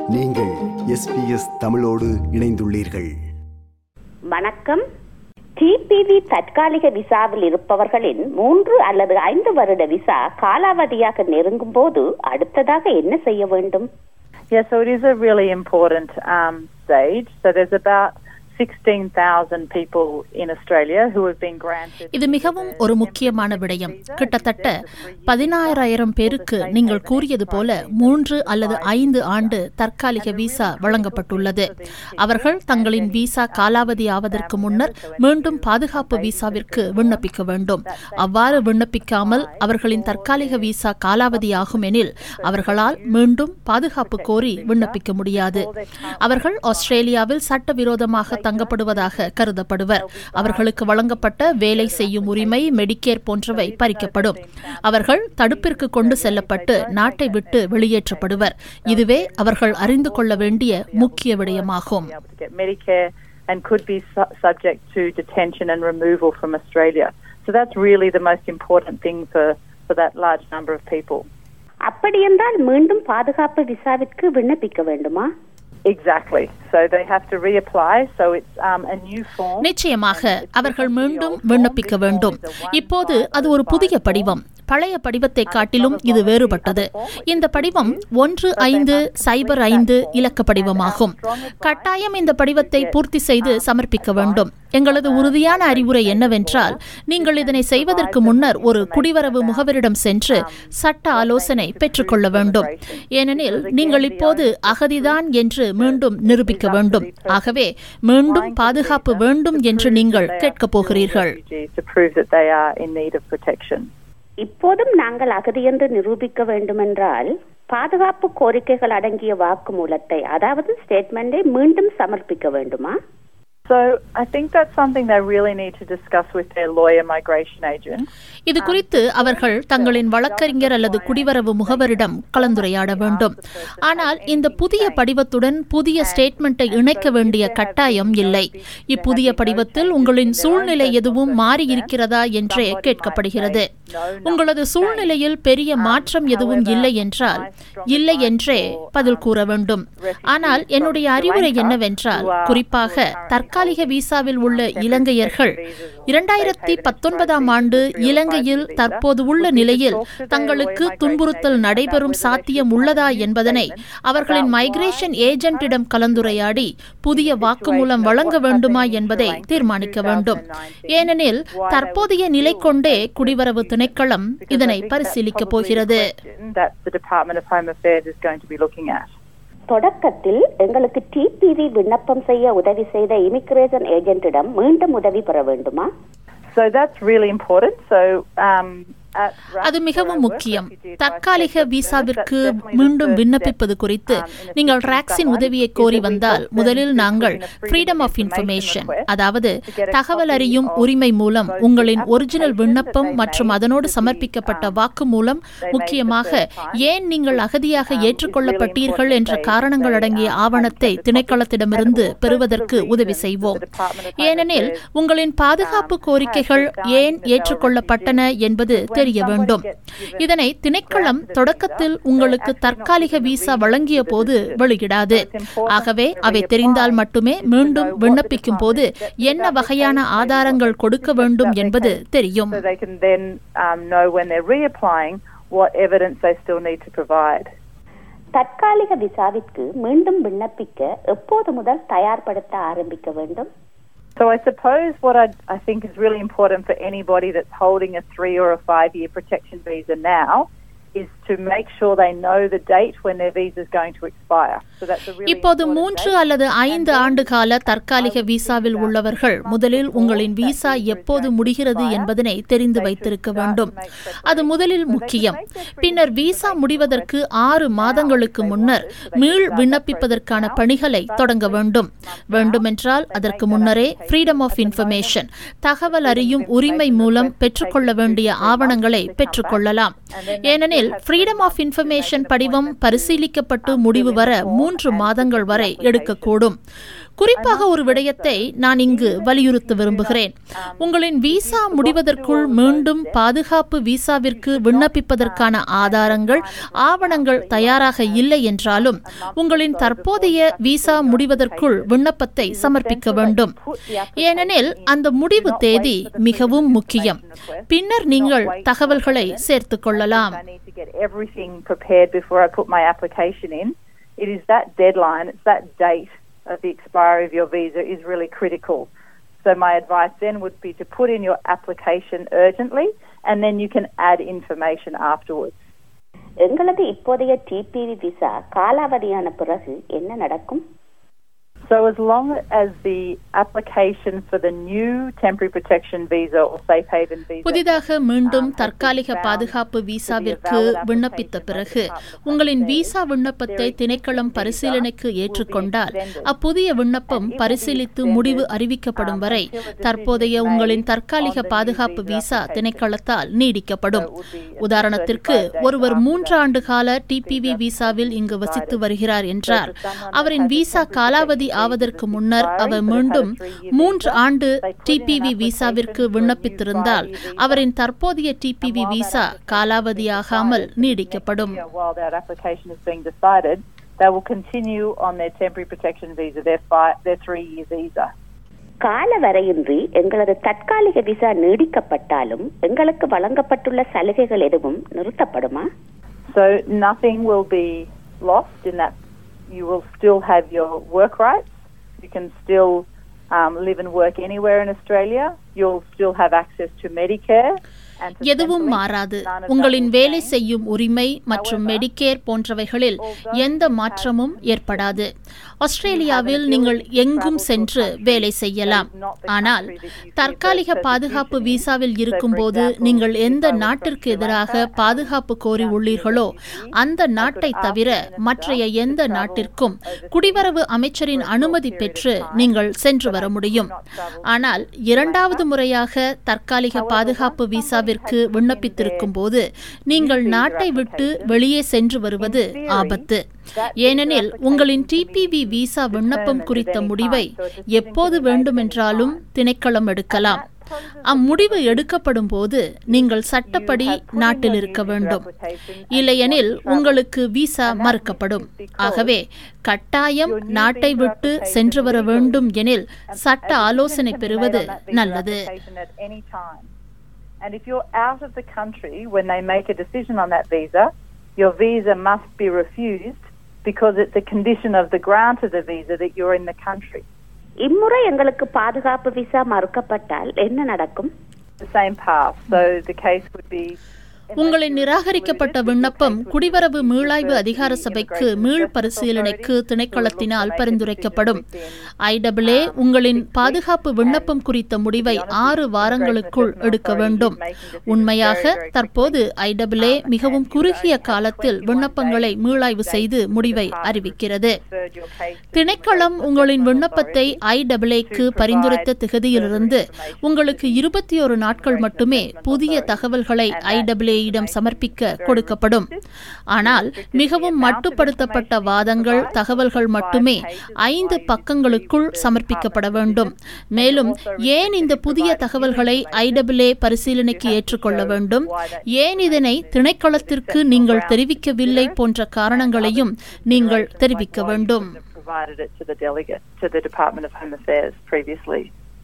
நீங்கள் எஸ்பிஎஸ் தமிழோடு இணைந்துள்ளீர்கள் வணக்கம் டிபிவி தற்காலிக விசாவில் இருப்பவர்களின் மூன்று அல்லது ஐந்து வருட விசா காலாவதியாக நெருங்கும் போது அடுத்ததாக என்ன செய்ய வேண்டும் Yeah, so it is a really important um, stage. So there's about 16,000 people in Australia who have been granted. இது மிகவும் ஒரு முக்கியமான விடயம் கிட்டத்தட்ட பதினாயிரம் பேருக்கு நீங்கள் கூறியது போல மூன்று அல்லது ஐந்து ஆண்டு தற்காலிக விசா வழங்கப்பட்டுள்ளது அவர்கள் தங்களின் விசா காலாவதி ஆவதற்கு முன்னர் மீண்டும் பாதுகாப்பு விசாவிற்கு விண்ணப்பிக்க வேண்டும் அவ்வாறு விண்ணப்பிக்காமல் அவர்களின் தற்காலிக விசா காலாவதியாகும் எனில் அவர்களால் மீண்டும் பாதுகாப்பு கோரி விண்ணப்பிக்க முடியாது அவர்கள் ஆஸ்திரேலியாவில் சட்டவிரோதமாக தங்கப்படுவதாக கருதப்படுவர் அவர்களுக்கு வழங்கப்பட்ட வேலை செய்யும் உரிமை மெடிக்கேர் போன்றவை பறிக்கப்படும் அவர்கள் தடுப்பிற்கு கொண்டு செல்லப்பட்டு நாட்டை விட்டு வெளியேற்றப்படுவர் இதுவே அவர்கள் அறிந்து கொள்ள வேண்டிய முக்கிய விடயமாகும் Be able to get Medicare and could be su- subject to detention and removal from Australia. So that's really the most important thing for, for that large number of people. அப்படியென்றால் மீண்டும் பாதுகாப்பு விசாவிற்கு விண்ணப்பிக்க வேண்டுமா Exactly. So they have to reapply. So it's um, a new form. நிச்சயமாக அவர்கள் மீண்டும் விண்ணப்பிக்க வேண்டும் இப்போது அது ஒரு புதிய படிவம் பழைய படிவத்தை காட்டிலும் இது வேறுபட்டது இந்த படிவம் ஒன்று ஐந்து சைபர் ஐந்து இலக்க படிவமாகும் கட்டாயம் இந்த படிவத்தை பூர்த்தி செய்து சமர்ப்பிக்க வேண்டும் எங்களது உறுதியான அறிவுரை என்னவென்றால் நீங்கள் இதனை செய்வதற்கு முன்னர் ஒரு குடிவரவு முகவரிடம் சென்று சட்ட ஆலோசனை பெற்றுக்கொள்ள வேண்டும் ஏனெனில் நீங்கள் இப்போது அகதிதான் என்று மீண்டும் நிரூபிக்க வேண்டும் ஆகவே மீண்டும் பாதுகாப்பு வேண்டும் என்று நீங்கள் கேட்கப் போகிறீர்கள் Refugees to prove that they are in need of protection. இப்போதும் நாங்கள் அகதி என்று நிரூபிக்க வேண்டுமென்றால் பாதுகாப்பு கோரிக்கைகள் அடங்கிய வாக்குமூலத்தை அதாவது ஸ்டேட்மெண்டை மீண்டும் சமர்ப்பிக்க வேண்டுமா So I think that's something they really need to discuss with their lawyer migration agent. இது குறித்து அவர்கள் தங்களின் வழக்கறிஞர் அல்லது குடிவரவு முகவரிடம் கலந்துரையாட வேண்டும் ஆனால் இந்த புதிய படிவத்துடன் புதிய ஸ்டேட்மெண்ட்டை இணைக்க வேண்டிய கட்டாயம் இல்லை இப்புதிய படிவத்தில் உங்களின் சூழ்நிலை எதுவும் மாறியிருக்கிறதா என்றே கேட்கப்படுகிறது உங்களது சூழ்நிலையில் பெரிய மாற்றம் எதுவும் இல்லை என்றால் இல்லை என்றே பதில் கூற வேண்டும் ஆனால் என்னுடைய அறிவுரை என்னவென்றால் குறிப்பாக தற்காலிக விசாவில் உள்ள இலங்கையர்கள் இரண்டாயிரத்தி பத்தொன்பதாம் ஆண்டு இலங்கையில் தற்போது உள்ள நிலையில் தங்களுக்கு துன்புறுத்தல் நடைபெறும் சாத்தியம் உள்ளதா என்பதனை அவர்களின் மைக்ரேஷன் ஏஜென்ட்டிடம் கலந்துரையாடி புதிய வாக்குமூலம் வழங்க வேண்டுமா என்பதை தீர்மானிக்க வேண்டும் ஏனெனில் தற்போதைய நிலை கொண்டே குடிவரவு திணைக்களம் இதனை பரிசீலிக்கப் போகிறது That the Department of Home Affairs is going to be looking at. தொடக்கத்தில் எங்களுக்கு டிபிவி விண்ணப்பம் செய்ய உதவி செய்த இமிகிரேஷன் ஏஜென்ட்டிடம் மீண்டும் உதவி பெற வேண்டுமா So that's really important. So um, at RAP, அது where I மிகவும் work, முக்கியம் refugee advice தற்காலிக services, விசாவிற்கு that's definitely the மீண்டும் first விண்ணப்பிப்பது step. குறித்து Um, in நீங்கள் assisting ராக்ஸின் someone உதவியை is கோரி that we வந்தால் help them முதலில் to நாங்கள் put in a freedom freedom of of information information request அதாவது to get a தகவல் copy அறியும் of உரிமை மூலம் both உங்களின் the ஒரிஜினல் application விண்ணப்பம் that they மற்றும் made அதனோடு to the, சமர்ப்பிக்கப்பட்ட um, வாக்குமூலம் they made முக்கியமாக the first time, ஏன் நீங்கள் அகதியாக um, it's ஏற்றுக்கொள்ளப்பட்டீர்கள் really என்ற important காரணங்கள் they, அடங்கிய um, ஆவணத்தை have the திணைக்களத்திடமிருந்து and also பெறுவதற்கு for the உதவி reasons செய்வோம் that the Department of Home ஏனெனில் Affairs, உங்களின் பாதுகாப்பு um, கோரிக்கைகள் has regarding ஏன் the ஏற்றுக்கொள்ளப்பட்டன refugees. என்பது When தெரிய somebody வேண்டும் gets given இதனை திணைக்களம் granted a தொடக்கத்தில் visa, உங்களுக்கு they're actually not தற்காலிக given a விசா reason வழங்கிய for the போது decision. வெளியிடாது So it's important ஆகவே to அவை reapply தெரிந்தால் மட்டுமே is to மீண்டும் know what the விண்ணப்பிக்கும் போது department accepted என்ன application வகையான and what ஆதாரங்கள் they கொடுக்க accepted வேண்டும் application. என்பது தெரியும் So they can then um, know when they're reapplying what evidence they still need to provide. தற்காலிக விசாவிற்கு மீண்டும் விண்ணப்பிக்க எப்போது முதல் தயார்படுத்த ஆரம்பிக்க வேண்டும் So I suppose what I, I think is really important for anybody that's holding a three or a five year protection visa now is to make sure they know the date when their visa is going to expire. So that's a really இப்போது important மூன்று date. அல்லது ஐந்து ஆண்டு கால தற்காலிக விசாவில் உள்ளவர்கள் முதலில் உங்களின் விசா எப்போது முடிகிறது என்பதனை தெரிந்து வைத்திருக்க வேண்டும் அது முதலில் முக்கியம் பின்னர் விசா முடிவதற்கு ஆறு மாதங்களுக்கு முன்னர் மீள் விண்ணப்பிப்பதற்கான பணிகளை தொடங்க வேண்டும் வேண்டுமென்றால் அதற்கு முன்னரே ஃப்ரீடம் ஆஃப் இன்ஃபர்மேஷன் தகவல் அறியும் உரிமை மூலம் பெற்றுக்கொள்ள வேண்டிய ஆவணங்களை பெற்றுக்கொள்ளலாம் ஏனெனில் ஃப்ரீடம் ஆஃப் இன்ஃபர்மேஷன் படிவம் பரிசீலிக்கப்பட்டு முடிவு வர மூன்று மாதங்கள் வரை எடுக்கக்கூடும் குறிப்பாக ஒரு விடயத்தை நான் இங்கு வலியுறுத்த விரும்புகிறேன் உங்களின் விசா முடிவதற்குள் மீண்டும் பாதுகாப்பு விசாவிற்கு விண்ணப்பிப்பதற்கான ஆதாரங்கள் ஆவணங்கள் தயாராக இல்லை என்றாலும் உங்களின் தற்போதைய விசா முடிவதற்குள் விண்ணப்பத்தை சமர்ப்பிக்க வேண்டும் ஏனெனில் அந்த முடிவு தேதி மிகவும் முக்கியம் பின்னர் நீங்கள் தகவல்களை சேர்த்துக் கொள்ளலாம் I need to get everything prepared before I put my application in. It is that deadline, it's that date of the expiry of your visa is really critical. So my advice then would be to put in your application urgently and then you can add information afterwards. எங்களது இப்போதைய DPV visa காலாவதியான பிறகு என்ன நடக்கும் So as long as the application for the new temporary protection visa or safe haven visa புதிதாக மீண்டும் தற்காலிக பாதுகாப்பு விசாவிற்கு விண்ணப்பித்த பிறகு உங்களின் விசா விண்ணப்பத்தை திணைக்களம் பரிசீலனைக்கு ஏற்றுக்கொண்டால் அப்புதிய விண்ணப்பம் பரிசீலித்து முடிவு அறிவிக்கப்படும் வரை தற்போதைய உங்களின் தற்காலிக பாதுகாப்பு விசா திணைக்களத்தால் நீடிக்கப்படும் உதாரணத்திற்கு ஒருவர் மூன்று ஆண்டு கால டிபிவி விசாவில் இங்கு வசித்து வருகிறார் என்றார் அவரின் விசா காலாவதி ஆவதற்கு முன்னர் அவர் மீண்டும் மூன்று ஆண்டு டிபிவி விசாவிற்கு விண்ணப்பித்திருந்தால் அவரின் தற்போதைய டிபிவி விசா காலாவதியாகாமல் நீடிக்கப்படும் you know, while that application is being decided, they will continue on their temporary protection visa, their five, their three-year visa. கால வரையின்றி எங்களது தற்காலிக விசா நீடிக்கப்பட்டாலும் எங்களுக்கு வழங்கப்பட்டுள்ள சலுகைகள் எதுவும் நிறுத்தப்படுமா So nothing will be lost in that. You will still have your work rights. You can still um, live and work anywhere in Australia. You'll still have access to Medicare. And to எதுவும் Centrelink. மாறாது None of உங்களின் that will வேலை change. செய்யும் உரிமை மற்றும் Medicare போன்றவைகளில் எந்த மாற்றமும் ஏற்படாது ஆஸ்திரேலியாவில் நீங்கள் எங்கும் சென்று வேலை செய்யலாம் ஆனால் தற்காலிக பாதுகாப்பு விசாவில் இருக்கும்போது நீங்கள் எந்த நாட்டிற்கு எதிராக பாதுகாப்பு கோரி உள்ளீர்களோ அந்த நாட்டை தவிர மற்றைய எந்த நாட்டிற்கும் குடிவரவு அமைச்சரின் அனுமதி பெற்று நீங்கள் சென்று வர முடியும் ஆனால் இரண்டாவது முறையாக தற்காலிக பாதுகாப்பு விசாவிற்கு விண்ணப்பித்திருக்கும் போது நீங்கள் நாட்டை விட்டு வெளியே சென்று வருவது ஆபத்து ஏனெனில் உங்களின் டிபிவி விசா விண்ணப்பம் குறித்த முடிவை எப்போது வேண்டுமென்றாலும் திணைக்களம் எடுக்கலாம் அம்முடிவு எடுக்கப்படும் போது நீங்கள் சட்டப்படி நாட்டில் இருக்க வேண்டும் இல்லையெனில் உங்களுக்கு விசா மறுக்கப்படும் ஆகவே கட்டாயம் நாட்டை விட்டு சென்று வர வேண்டும் எனில் சட்ட ஆலோசனை பெறுவது நல்லது At any time. And if you're out of the country when they make a decision on that visa, your visa must be refused because it's a condition of the grant of the visa that you're in the country. இம்முறை எங்களுக்கு பாதுகாப்பு visa மறுக்கப்பட்டால் என்ன நடக்கும் The same path. So the case would be உங்களின் நிராகரிக்கப்பட்ட விண்ணப்பம் குடிவரவு மீளாய்வு அதிகார சபைக்கு மீள் பரிசீலனைக்கு திணைக்களத்தினால் பரிந்துரைக்கப்படும் ஐடபிள்ஏ உங்களின் பாதுகாப்பு விண்ணப்பம் குறித்த முடிவை ஆறு வாரங்களுக்குள் எடுக்க வேண்டும் உண்மையாக தற்போது ஐடபிள்ஏ மிகவும் குறுகிய காலத்தில் விண்ணப்பங்களை மீளாய்வு செய்து முடிவை அறிவிக்கிறது third your case. திணைக்களம் உங்களின் விண்ணப்பத்தை ஐடபிள்ஏக்கு பரிந்துரைத்த திகதியிலிருந்து உங்களுக்கு இருபத்தி ஒரு நாட்கள் மட்டுமே புதிய தகவல்களை ஐடபிள்ஏயிடம் சமர்ப்பிக்க கொடுக்கப்படும் ஆனால் மிகவும் மட்டுப்படுத்தப்பட்ட வாதங்கள் தகவல்கள் மட்டுமே ஐந்து பக்கங்களுக்குள் சமர்ப்பிக்கப்பட வேண்டும் மேலும் ஏன் இந்த புதிய தகவல்களை ஐடபிள்ஏ பரிசீலனைக்கு ஏற்றுக்கொள்ள வேண்டும் ஏன் இதனை திணைக்களத்திற்கு நீங்கள் தெரிவிக்கவில்லை போன்ற காரணங்களையும் நீங்கள் தெரிவிக்க வேண்டும் Provided it to the delegate, to the Department of Home Affairs previously.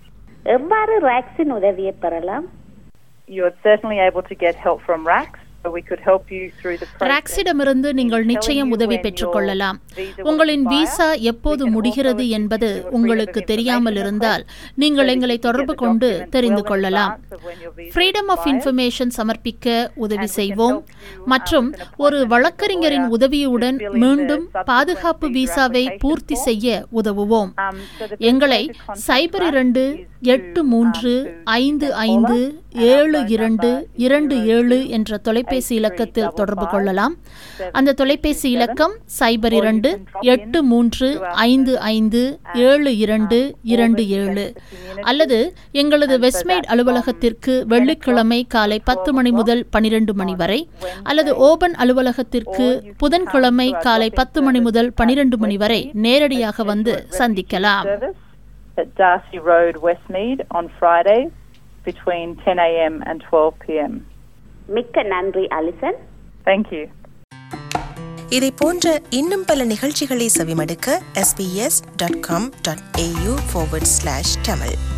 எவ்வாறு ராக்ஸின் உதவியை பெறலாம் You're certainly able to get help from RACS, so we could help you through the process. ராக்ஸிடமிருந்து நீங்கள் நிச்சயம் உதவி பெற்றுக்கொள்ளலாம் உங்களின் விசா எப்போது முடிகிறது என்பது உங்களுக்கு தெரியாமல் இருந்தால் நீங்கள் எங்களை தொடர்பு கொண்டு தெரிந்து கொள்ளலாம் ஃப்ரீடம் ஆஃப் இன்ஃபர்மேஷன் சமர்ப்பிக்க உதவி செய்வோம் மற்றும் ஒரு வழக்கறிஞரின் உதவியுடன் மீண்டும் பாதுகாப்பு விசாவை பூர்த்தி செய்ய உதவுவோம் எங்களை சைபர் இரண்டு எட்டு மூன்று ஐந்து ஐந்து ஏழு இரண்டு இரண்டு ஏழு என்ற தொலைபேசி தொலைபேசி இலக்கத்தில் தொடர்பு கொள்ளலாம் அந்த தொலைபேசி இலக்கம் சைபர் இரண்டு எட்டு மூன்று ஐந்து ஐந்து ஏழு இரண்டு இரண்டு ஏழு அல்லது எங்களது வெஸ்ட்மேட் அலுவலகத்திற்கு வெள்ளிக்கிழமை காலை பத்து மணி முதல் பனிரெண்டு மணி வரை அல்லது ஓபன் அலுவலகத்திற்கு புதன்கிழமை காலை பத்து மணி முதல் பனிரெண்டு மணி வரை நேரடியாக வந்து சந்திக்கலாம் service at Darcy Road, Westmead on Fridays between 10 a.m. and 12 p.m. மிக்க நன்றி அலிசன் Thank you. இதை போன்ற இன்னும் பல நிகழ்ச்சிகளை செவிமடுக்க sbs.com.au forward slash tamil